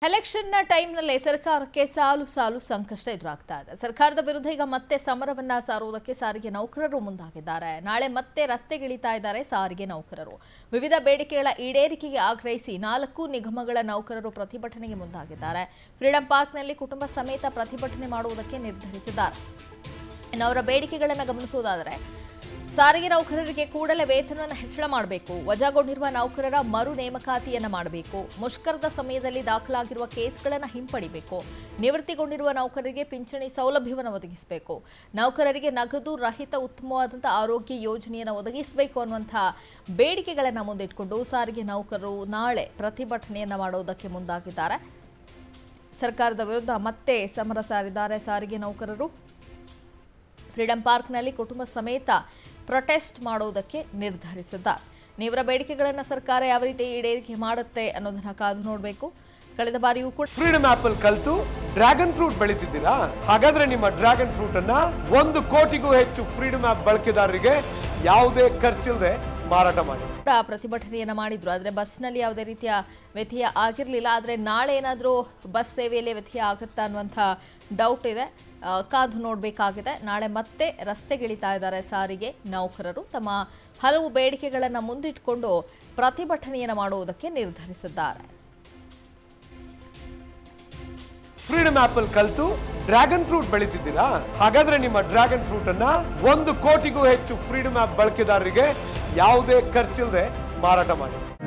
ಎಲೆಕ್ಷನ್ನ ಟೈಮ್ನಲ್ಲೇ ಸರ್ಕಾರಕ್ಕೆ ಸಾಲು ಸಾಲು ಸಂಕಷ್ಟ ಎದುರಾಗ್ತಾ ಇದೆ ಸರ್ಕಾರದ ವಿರುದ್ಧ ಈಗ ಮತ್ತೆ ಸಮರವನ್ನ ಸಾರುವುದಕ್ಕೆ ಸಾರಿಗೆ ನೌಕರರು ಮುಂದಾಗಿದ್ದಾರೆ ನಾಳೆ ಮತ್ತೆ ರಸ್ತೆಗಿಳಿತಾ ಇದ್ದಾರೆ ಸಾರಿಗೆ ನೌಕರರು ವಿವಿಧ ಬೇಡಿಕೆಗಳ ಈಡೇರಿಕೆಗೆ ಆಗ್ರಹಿಸಿ ನಾಲ್ಕು ನಿಗಮಗಳ ನೌಕರರು ಪ್ರತಿಭಟನೆಗೆ ಮುಂದಾಗಿದ್ದಾರೆ ಫ್ರೀಡಂ ಪಾರ್ಕ್ನಲ್ಲಿ ಕುಟುಂಬ ಸಮೇತ ಪ್ರತಿಭಟನೆ ಮಾಡುವುದಕ್ಕೆ ನಿರ್ಧರಿಸಿದ್ದಾರೆ ಇನ್ನು ಅವರ ಬೇಡಿಕೆಗಳನ್ನು ಗಮನಿಸುವುದಾದರೆ ಸಾರಿಗೆ ನೌಕರರಿಗೆ ಕೂಡಲೇ ವೇತನವನ್ನು ಹೆಚ್ಚಳ ಮಾಡಬೇಕು ವಜಾಗೊಂಡಿರುವ ನೌಕರರ ಮರು ನೇಮಕಾತಿಯನ್ನು ಮಾಡಬೇಕು ಮುಷ್ಕರದ ಸಮಯದಲ್ಲಿ ದಾಖಲಾಗಿರುವ ಕೇಸ್ಗಳನ್ನು ಹಿಂಪಡಿಬೇಕು ನಿವೃತ್ತಿಗೊಂಡಿರುವ ನೌಕರರಿಗೆ ಪಿಂಚಣಿ ಸೌಲಭ್ಯವನ್ನು ಒದಗಿಸಬೇಕು ನೌಕರರಿಗೆ ನಗದು ರಹಿತ ಉತ್ತಮವಾದಂಥ ಆರೋಗ್ಯ ಯೋಜನೆಯನ್ನು ಒದಗಿಸಬೇಕು ಅನ್ನುವಂಥ ಬೇಡಿಕೆಗಳನ್ನು ಮುಂದಿಟ್ಟುಕೊಂಡು ಸಾರಿಗೆ ನೌಕರರು ನಾಳೆ ಪ್ರತಿಭಟನೆಯನ್ನು ಮಾಡುವುದಕ್ಕೆ ಮುಂದಾಗಿದ್ದಾರೆ ಸರ್ಕಾರದ ವಿರುದ್ಧ ಮತ್ತೆ ಸಮರ ಸಾರಿದ್ದಾರೆ ಸಾರಿಗೆ ನೌಕರರು ಫ್ರೀಡಂ ಪಾರ್ಕ್ನಲ್ಲಿ ಕುಟುಂಬ ಸಮೇತ ಪ್ರೊಟೆಸ್ಟ್ ಮಾಡುವುದಕ್ಕೆ ನಿರ್ಧರಿಸಿದ್ದಾರೆ ನೀವರ ಬೇಡಿಕೆಗಳನ್ನು ಸರ್ಕಾರ ಯಾವ ರೀತಿ ಈಡೇರಿಕೆ ಮಾಡುತ್ತೆ ಅನ್ನೋದನ್ನ ಕಾದು ನೋಡಬೇಕು ಕಳೆದ ಬಾರಿಯೂ ಕೂಡ ಫ್ರೀಡಮ್ ಆಪ್ ಅಲ್ಲಿ ಕಲ್ತು ಡ್ರ್ಯಾಗನ್ ಫ್ರೂಟ್ ಬೆಳೀತಿದ್ದೀರಾ ಹಾಗಾದ್ರೆ ನಿಮ್ಮ ಡ್ರ್ಯಾಗನ್ ಫ್ರೂಟ್ ಅನ್ನ ಒಂದು ಕೋಟಿಗೂ ಹೆಚ್ಚು ಫ್ರೀಡಮ್ ಆಪ್ ಬಳಕೆದಾರರಿಗೆ ಯಾವುದೇ ಖರ್ಚಿಲ್ಲದೆ ಮಾರಾಟ ಮಾಡಿ ಕೂಡ ಪ್ರತಿಭಟನೆಯನ್ನ ಮಾಡಿದ್ರು ಆದರೆ ಬಸ್ನಲ್ಲಿ ಯಾವುದೇ ರೀತಿಯ ವ್ಯತ್ಯಯ ಆಗಿರಲಿಲ್ಲ ಆದರೆ ನಾಳೆ ಏನಾದರೂ ಬಸ್ ಸೇವೆಯಲ್ಲಿ ವ್ಯತ್ಯಯ ಆಗುತ್ತಾ ಅನ್ನುವಂಥ ಡೌಟ್ ಇದೆ ಆ, ಕಾದು ನೋಡಬೇಕಾಗಿದೆ ನಾಳೆ ಮತ್ತೆ ರಸ್ತೆಗಿಳಿತಾ ಇದ್ದಾರೆ ಸಾರಿಗೆ ನೌಕರರು ತಮ್ಮ ಹಲವು ಬೇಡಿಕೆಗಳನ್ನು ಮುಂದಿಟ್ಟುಕೊಂಡು ಪ್ರತಿಭಟನೆಯನ್ನು ಮಾಡುವುದಕ್ಕೆ ನಿರ್ಧರಿಸಿದ್ದಾರೆ ಫ್ರೀಡಮ್ ಆಪ್ ಅಲ್ಲಿ ಕಲ್ತು ಡ್ರ್ಯಾಗನ್ ಫ್ರೂಟ್ ಬೆಳೀತಿದ್ದೀರಾ ಹಾಗಾದ್ರೆ ನಿಮ್ಮ ಡ್ರ್ಯಾಗನ್ ಫ್ರೂಟ್ ಅನ್ನ ಒಂದು ಕೋಟಿಗೂ ಹೆಚ್ಚು ಫ್ರೀಡಮ್ ಆಪ್ ಬಳಕೆದಾರರಿಗೆ ಯಾವುದೇ ಖರ್ಚಿಲ್ಲದೆ ಮಾರಾಟ ಮಾಡಿ